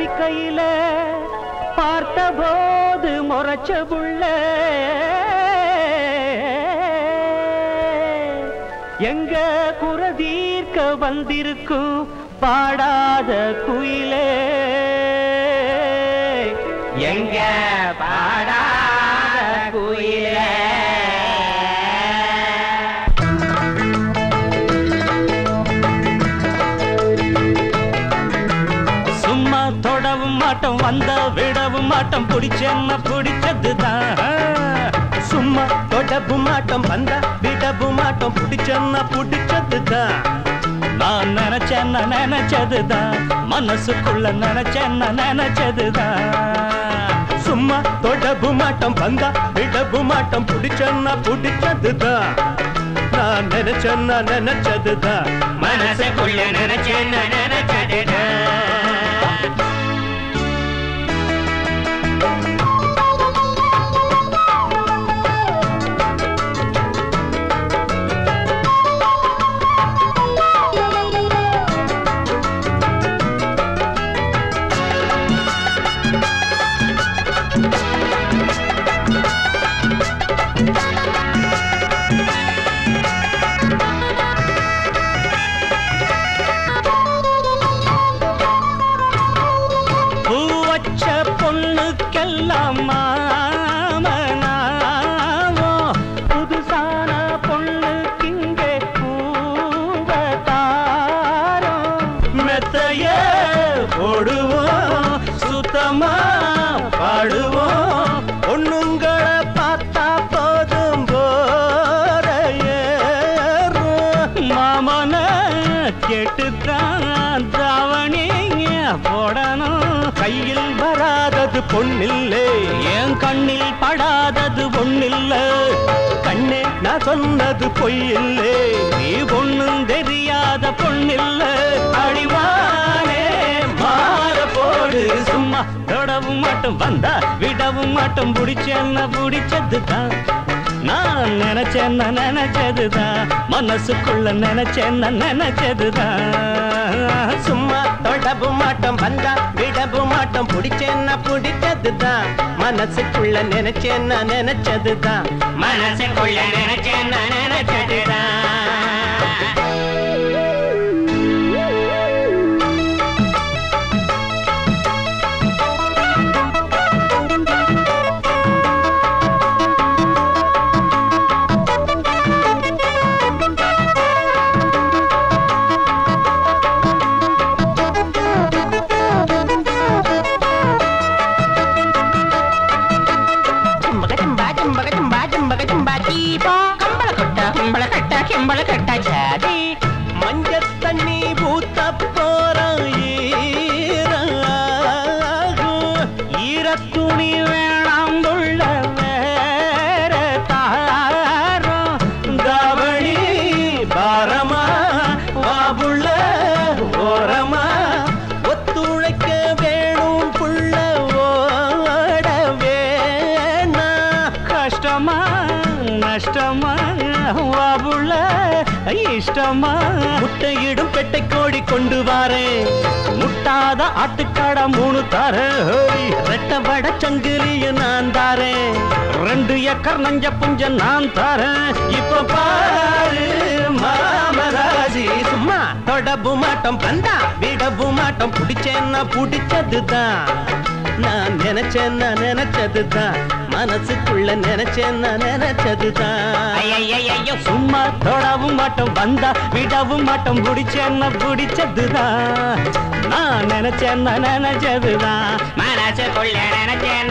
தவிக்கையில பார்த்தபோது முறைச்ச புள்ள எங்க குரதீர்க்க வந்திருக்கும் பாடாத குயிலே எங்க பாடாத குயிலே சும்மா தொடவும் மாட்டோம் வந்த விடவும் மாட்டோம் பிடிச்சென்ன பிடிச்சதுதான் சும்மா தொடவும் மாட்டோம் வந்த விடவும் மாட்டோம் பிடிச்சென்ன பிடிச்சதுதான் நான் நினைச்சேன்ன நினைச்சதுதான் மனசுக்குள்ள நினைச்சேன்ன நினைச்சதுதான் சும்மா தொடவும் மாட்டோம் வந்தா விடவும் மாட்டோம் பிடிச்சென்ன பிடிச்சதுதான் நான் நினைச்சேன்ன நினைச்சதுதான் மனசுக்குள்ள நினைச்சேன்ன நினைச்சதுதான் பூ வச்ச பொண்ணுக்கெல்லாம் மாமனாவோ புதுசான பொண்ணுக்கு இங்கே பூவத்தாரோ மெத்தைய போடுவோம் சுத்தமா பாடுவோம் பொண்ணுங்களை பார்த்தா போதும் போற ஏறும் மாமன கேட்டுத்தான் தாவணிங்க போடணும் கையில் வராதது பொண்ணில்லை என் கண்ணில் படாதது பொண்ணில்ல கண்ணே நான் சொன்னது பொய்யில்லை நீ பொண்ணும் தெரியாத பொண்ணில்ல அடிவானே மாற போடு சும்மா தொடவும் மாட்டோம் வந்தா விடவும் மாட்டோம் பிடிச்சேன்ன பிடிச்சதுதான் நான் நினைச்சேன்ன நினைச்சதுதான் மனசுக்குள்ள நினைச்சேன்ன நினைச்சதுதான் சும்மா தொடவும் மாட்டோம் வந்தா விடவும் மாட்டோம் பிடிச்சேன்னா பிடிச்சதுதான் மனசுக்குள்ள நினைச்சேன்னா நினைச்சதுதான் மனசுக்குள்ள நினைச்சேன்ன நினைச்சதுதான் ஜம்பக ஜம்பா ஜம்பக ஜம்பா ஜம்பக ஜம்பா தீபா கம்பள கொட்ட கும்பள கட்ட கிம்பள கட்ட ஜாதி மஞ்ச தண்ணி பூத்த போறோம் ஈரத்துணி வேணாம் உள்ள வேற தாரம் தாவணி பாரமா வாபுள்ள ஓரமா ஒத்துழைக்க வேணும் புள்ள ஓட வேணா கஷ்டமா நஷ்டமா வாபுள்ள இஷ்டமா முட்டையிடும் பெட்டை கோழி கொண்டு வாரேன் முட்டாத ஆட்டுக்காட மூணு தர ரெட்ட வட சங்கிலிய நான் தாரேன் ரெண்டு ஏக்கர் நஞ்ச புஞ்ச நான் தரேன் இப்ப பாரு மாமராஜி சும்மா தொடவும் மாட்டோம் பந்தா விடவும் மாட்டோம் பிடிச்சேன்னா பிடிச்சதுதான் நான் நினைச்சேன்னா நினைச்சதுதான் மனசுக்குள்ள நினைச்சேன்னா நினைச்சதுதான் ஐயையையோ, சும்மா தொடவும் மாட்டோம் வந்தா விடவும் மாட்டோம் பிடிச்சேன்ன பிடிச்சதுதான் நான் நினைச்சேன்ன நினைச்சதுதான் மனசுக்குள்ள நினைச்சேன்